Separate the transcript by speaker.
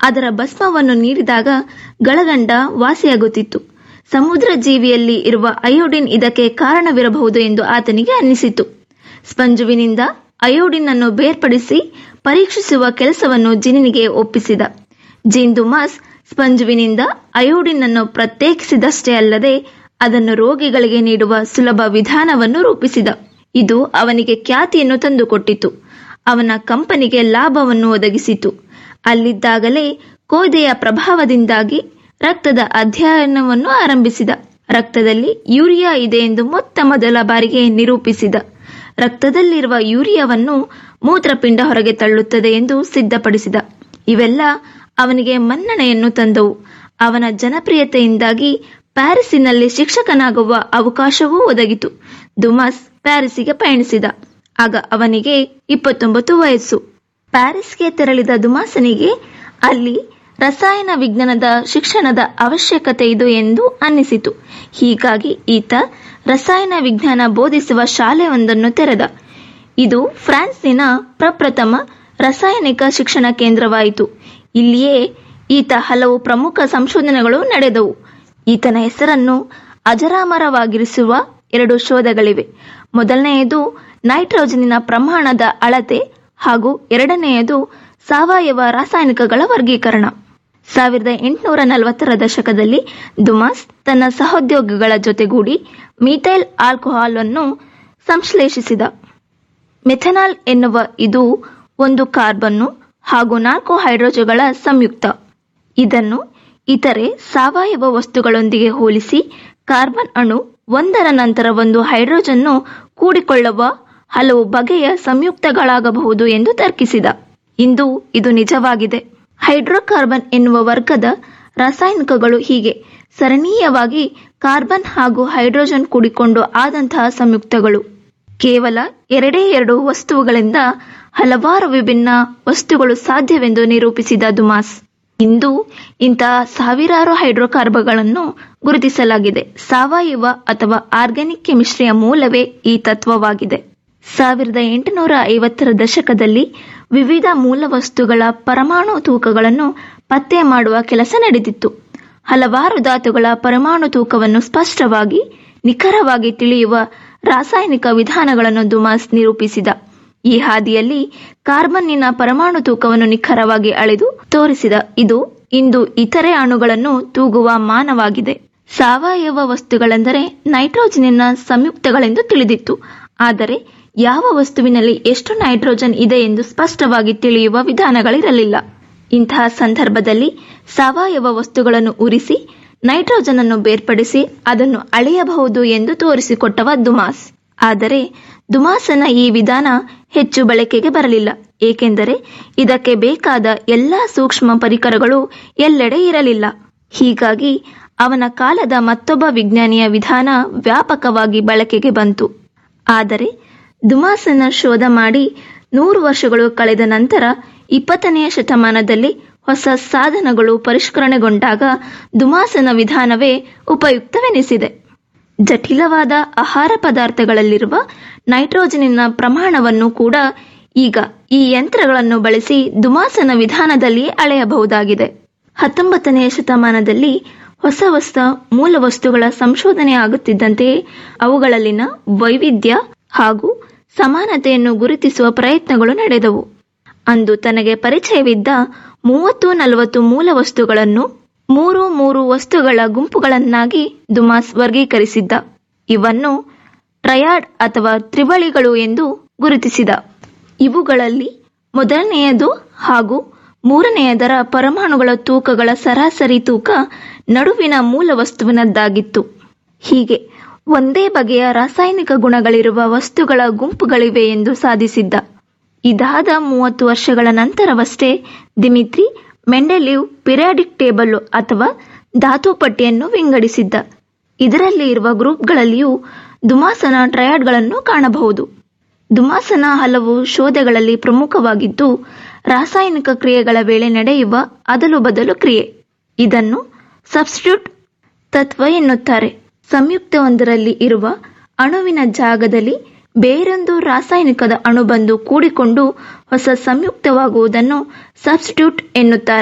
Speaker 1: ಅದರ ಭಸ್ಮವನ್ನು ನೀಡಿದಾಗ ಗಳಗಂಡ ವಾಸಿಯಾಗುತ್ತಿತ್ತು ಸಮುದ್ರ ಜೀವಿಯಲ್ಲಿ ಇರುವ ಅಯೋಡಿನ್ ಇದಕ್ಕೆ ಕಾರಣವಿರಬಹುದು ಎಂದು ಆತನಿಗೆ ಅನ್ನಿಸಿತು ಸ್ಪಂಜುವಿನಿಂದ ಅಯೋಡಿನ್ ಅನ್ನು ಬೇರ್ಪಡಿಸಿ ಪರೀಕ್ಷಿಸುವ ಕೆಲಸವನ್ನು ಜಿನಿನಿಗೆ ಒಪ್ಪಿಸಿದ ಜಿನ್ ದುಮಾಸ್ ಸ್ಪಂಜುವಿನಿಂದ ಅಯೋಡಿನ್ ಅನ್ನು ಪ್ರತ್ಯೇಕಿಸಿದಷ್ಟೇ ಅಲ್ಲದೆ ಅದನ್ನು ರೋಗಿಗಳಿಗೆ ನೀಡುವ ಸುಲಭ ವಿಧಾನವನ್ನು ರೂಪಿಸಿದ ಇದು ಅವನಿಗೆ ಖ್ಯಾತಿಯನ್ನು ತಂದುಕೊಟ್ಟಿತು ಅವನ ಕಂಪನಿಗೆ ಲಾಭವನ್ನು ಒದಗಿಸಿತು ಅಲ್ಲಿದ್ದಾಗಲೇ ಕೋದೆಯ ಪ್ರಭಾವದಿಂದಾಗಿ ರಕ್ತದ ಅಧ್ಯಯನವನ್ನು ಆರಂಭಿಸಿದ ರಕ್ತದಲ್ಲಿ ಯೂರಿಯಾ ಇದೆ ಎಂದು ಮೊತ್ತ ಮೊದಲ ಬಾರಿಗೆ ನಿರೂಪಿಸಿದ ರಕ್ತದಲ್ಲಿರುವ ಯೂರಿಯಾವನ್ನು ಮೂತ್ರಪಿಂಡ ಹೊರಗೆ ತಳ್ಳುತ್ತದೆ ಎಂದು ಸಿದ್ಧಪಡಿಸಿದ ಇವೆಲ್ಲ ಅವನಿಗೆ ಮನ್ನಣೆಯನ್ನು ತಂದವು ಅವನ ಜನಪ್ರಿಯತೆಯಿಂದಾಗಿ ಪ್ಯಾರಿಸಿನಲ್ಲಿ ಶಿಕ್ಷಕನಾಗುವ ಅವಕಾಶವೂ ಒದಗಿತು ದುಮಾಸ್ ಪ್ಯಾರಿಸಿಗೆ ಪಯಣಿಸಿದ ಆಗ ಅವನಿಗೆ ಇಪ್ಪತ್ತೊಂಬತ್ತು ವಯಸ್ಸು ಪ್ಯಾರಿಸ್ಗೆ ತೆರಳಿದ ದುಮಾಸನಿಗೆ ಅಲ್ಲಿ ರಸಾಯನ ವಿಜ್ಞಾನದ ಶಿಕ್ಷಣದ ಅವಶ್ಯಕತೆ ಇದು ಎಂದು ಅನ್ನಿಸಿತು ಹೀಗಾಗಿ ಈತ ರಸಾಯನ ವಿಜ್ಞಾನ ಬೋಧಿಸುವ ಶಾಲೆಯೊಂದನ್ನು ತೆರೆದ ಇದು ಫ್ರಾನ್ಸಿನ ಪ್ರಪ್ರಥಮ ರಾಸಾಯನಿಕ ಶಿಕ್ಷಣ ಕೇಂದ್ರವಾಯಿತು ಇಲ್ಲಿಯೇ ಈತ ಹಲವು ಪ್ರಮುಖ ಸಂಶೋಧನೆಗಳು ನಡೆದವು ಈತನ ಹೆಸರನ್ನು ಅಜರಾಮರವಾಗಿರಿಸುವ ಎರಡು ಶೋಧಗಳಿವೆ ಮೊದಲನೆಯದು ನೈಟ್ರೋಜನಿನ ಪ್ರಮಾಣದ ಅಳತೆ ಹಾಗೂ ಎರಡನೆಯದು ಸಾವಯವ ರಾಸಾಯನಿಕಗಳ ವರ್ಗೀಕರಣ ಸಾವಿರದ ಎಂಟುನೂರ ನಲವತ್ತರ ದಶಕದಲ್ಲಿ ದುಮಾಸ್ ತನ್ನ ಸಹೋದ್ಯೋಗಿಗಳ ಜೊತೆಗೂಡಿ ಮೀಥೈಲ್ ಆಲ್ಕೋಹಾಲ್ ಅನ್ನು ಸಂಶ್ಲೇಷಿಸಿದ ಮೆಥನಾಲ್ ಎನ್ನುವ ಇದು ಒಂದು ಕಾರ್ಬನ್ನು ಹಾಗೂ ನಾಲ್ಕು ಹೈಡ್ರೋಜನ್ಗಳ ಸಂಯುಕ್ತ ಇದನ್ನು ಇತರೆ ಸಾವಯವ ವಸ್ತುಗಳೊಂದಿಗೆ ಹೋಲಿಸಿ ಕಾರ್ಬನ್ ಅಣು ಒಂದರ ನಂತರ ಒಂದು ಹೈಡ್ರೋಜನ್ನು ಕೂಡಿಕೊಳ್ಳುವ ಹಲವು ಬಗೆಯ ಸಂಯುಕ್ತಗಳಾಗಬಹುದು ಎಂದು ತರ್ಕಿಸಿದ ಇಂದು ಇದು ನಿಜವಾಗಿದೆ ಹೈಡ್ರೋಕಾರ್ಬನ್ ಎನ್ನುವ ವರ್ಗದ ರಾಸಾಯನಿಕಗಳು ಹೀಗೆ ಸರಣೀಯವಾಗಿ ಕಾರ್ಬನ್ ಹಾಗೂ ಹೈಡ್ರೋಜನ್ ಕೂಡಿಕೊಂಡು ಆದಂತಹ ಸಂಯುಕ್ತಗಳು ಕೇವಲ ಎರಡೇ ಎರಡು ವಸ್ತುಗಳಿಂದ ಹಲವಾರು ವಿಭಿನ್ನ ವಸ್ತುಗಳು ಸಾಧ್ಯವೆಂದು ನಿರೂಪಿಸಿದ ದುಮಾಸ್ ಇಂದು ಇಂತಹ ಸಾವಿರಾರು ಹೈಡ್ರೋಕಾರ್ಬನ್ಗಳನ್ನು ಗುರುತಿಸಲಾಗಿದೆ ಸಾವಯವ ಅಥವಾ ಆರ್ಗ್ಯಾನಿಕ್ ಕೆಮಿಸ್ಟ್ರಿಯ ಮೂಲವೇ ಈ ತತ್ವವಾಗಿದೆ ಸಾವಿರದ ಎಂಟುನೂರ ಐವತ್ತರ ದಶಕದಲ್ಲಿ ವಿವಿಧ ಮೂಲವಸ್ತುಗಳ ಪರಮಾಣು ತೂಕಗಳನ್ನು ಪತ್ತೆ ಮಾಡುವ ಕೆಲಸ ನಡೆದಿತ್ತು ಹಲವಾರು ಧಾತುಗಳ ಪರಮಾಣು ತೂಕವನ್ನು ಸ್ಪಷ್ಟವಾಗಿ ನಿಖರವಾಗಿ ತಿಳಿಯುವ ರಾಸಾಯನಿಕ ವಿಧಾನಗಳನ್ನು ದುಮಾಸ್ ನಿರೂಪಿಸಿದ ಈ ಹಾದಿಯಲ್ಲಿ ಕಾರ್ಬನ್ನಿನ ಪರಮಾಣು ತೂಕವನ್ನು ನಿಖರವಾಗಿ ಅಳೆದು ತೋರಿಸಿದ ಇದು ಇಂದು ಇತರೆ ಅಣುಗಳನ್ನು ತೂಗುವ ಮಾನವಾಗಿದೆ ಸಾವಯವ ವಸ್ತುಗಳೆಂದರೆ ನೈಟ್ರೋಜನಿನ ಸಂಯುಕ್ತಗಳೆಂದು ತಿಳಿದಿತ್ತು ಆದರೆ ಯಾವ ವಸ್ತುವಿನಲ್ಲಿ ಎಷ್ಟು ನೈಟ್ರೋಜನ್ ಇದೆ ಎಂದು ಸ್ಪಷ್ಟವಾಗಿ ತಿಳಿಯುವ ವಿಧಾನಗಳಿರಲಿಲ್ಲ ಇಂತಹ ಸಂದರ್ಭದಲ್ಲಿ ಸಾವಯವ ವಸ್ತುಗಳನ್ನು ಉರಿಸಿ ನೈಟ್ರೋಜನ್ ಅನ್ನು ಬೇರ್ಪಡಿಸಿ ಅದನ್ನು ಅಳೆಯಬಹುದು ಎಂದು ತೋರಿಸಿಕೊಟ್ಟವ ದುಮಾಸ್ ಆದರೆ ದುಮಾಸನ ಈ ವಿಧಾನ ಹೆಚ್ಚು ಬಳಕೆಗೆ ಬರಲಿಲ್ಲ ಏಕೆಂದರೆ ಇದಕ್ಕೆ ಬೇಕಾದ ಎಲ್ಲಾ ಸೂಕ್ಷ್ಮ ಪರಿಕರಗಳು ಎಲ್ಲೆಡೆ ಇರಲಿಲ್ಲ ಹೀಗಾಗಿ ಅವನ ಕಾಲದ ಮತ್ತೊಬ್ಬ ವಿಜ್ಞಾನಿಯ ವಿಧಾನ ವ್ಯಾಪಕವಾಗಿ ಬಳಕೆಗೆ ಬಂತು ಆದರೆ ದುಮಾಸನ ಶೋಧ ಮಾಡಿ ನೂರು ವರ್ಷಗಳು ಕಳೆದ ನಂತರ ಇಪ್ಪತ್ತನೆಯ ಶತಮಾನದಲ್ಲಿ ಹೊಸ ಸಾಧನಗಳು ಪರಿಷ್ಕರಣೆಗೊಂಡಾಗ ದುಮಾಸನ ವಿಧಾನವೇ ಉಪಯುಕ್ತವೆನಿಸಿದೆ ಜಟಿಲವಾದ ಆಹಾರ ಪದಾರ್ಥಗಳಲ್ಲಿರುವ ನೈಟ್ರೋಜನಿನ ಪ್ರಮಾಣವನ್ನು ಕೂಡ ಈಗ ಈ ಯಂತ್ರಗಳನ್ನು ಬಳಸಿ ದುಮಾಸನ ವಿಧಾನದಲ್ಲಿಯೇ ಅಳೆಯಬಹುದಾಗಿದೆ ಹತ್ತೊಂಬತ್ತನೆಯ ಶತಮಾನದಲ್ಲಿ ಹೊಸ ಹೊಸ ಮೂಲ ವಸ್ತುಗಳ ಸಂಶೋಧನೆ ಆಗುತ್ತಿದ್ದಂತೆಯೇ ಅವುಗಳಲ್ಲಿನ ವೈವಿಧ್ಯ ಹಾಗೂ ಸಮಾನತೆಯನ್ನು ಗುರುತಿಸುವ ಪ್ರಯತ್ನಗಳು ನಡೆದವು ಅಂದು ತನಗೆ ಪರಿಚಯವಿದ್ದ ಮೂವತ್ತು ನಲವತ್ತು ಮೂಲ ವಸ್ತುಗಳನ್ನು ಮೂರು ಮೂರು ವಸ್ತುಗಳ ಗುಂಪುಗಳನ್ನಾಗಿ ದುಮಾಸ್ ವರ್ಗೀಕರಿಸಿದ್ದ ಇವನ್ನು ಟ್ರಯಾಡ್ ಅಥವಾ ತ್ರಿವಳಿಗಳು ಎಂದು ಗುರುತಿಸಿದ ಇವುಗಳಲ್ಲಿ ಮೊದಲನೆಯದು ಹಾಗೂ ಮೂರನೆಯದರ ಪರಮಾಣುಗಳ ತೂಕಗಳ ಸರಾಸರಿ ತೂಕ ನಡುವಿನ ಮೂಲ ವಸ್ತುವಿನದ್ದಾಗಿತ್ತು ಹೀಗೆ ಒಂದೇ ಬಗೆಯ ರಾಸಾಯನಿಕ ಗುಣಗಳಿರುವ ವಸ್ತುಗಳ ಗುಂಪುಗಳಿವೆ ಎಂದು ಸಾಧಿಸಿದ್ದ ಇದಾದ ಮೂವತ್ತು ವರ್ಷಗಳ ನಂತರವಷ್ಟೇ ದಿಮಿತ್ರಿ ಮೆಂಡೆಲಿವ್ ಪಿರಿಯಾಡಿಕ್ ಟೇಬಲ್ ಅಥವಾ ಧಾತು ಪಟ್ಟಿಯನ್ನು ವಿಂಗಡಿಸಿದ್ದ ಇದರಲ್ಲಿ ಇರುವ ಗ್ರೂಪ್ಗಳಲ್ಲಿಯೂ ದುಮಾಸನ ಟ್ರಯಾಡ್ಗಳನ್ನು ಕಾಣಬಹುದು ದುಮಾಸನ ಹಲವು ಶೋಧಗಳಲ್ಲಿ ಪ್ರಮುಖವಾಗಿದ್ದು ರಾಸಾಯನಿಕ ಕ್ರಿಯೆಗಳ ವೇಳೆ ನಡೆಯುವ ಅದಲು ಬದಲು ಕ್ರಿಯೆ ಇದನ್ನು ಸಬ್ಸ್ಟಿಟ್ಯೂಟ್ ತತ್ವ ಎನ್ನುತ್ತಾರೆ ಸಂಯುಕ್ತವೊಂದರಲ್ಲಿ ಇರುವ ಅಣುವಿನ ಜಾಗದಲ್ಲಿ ಬೇರೊಂದು ರಾಸಾಯನಿಕದ ಅಣು ಬಂದು ಕೂಡಿಕೊಂಡು ಹೊಸ ಸಂಯುಕ್ತವಾಗುವುದನ್ನು ಸಬ್ಸ್ಟಿಟ್ಯೂಟ್ ಎನ್ನುತ್ತಾರೆ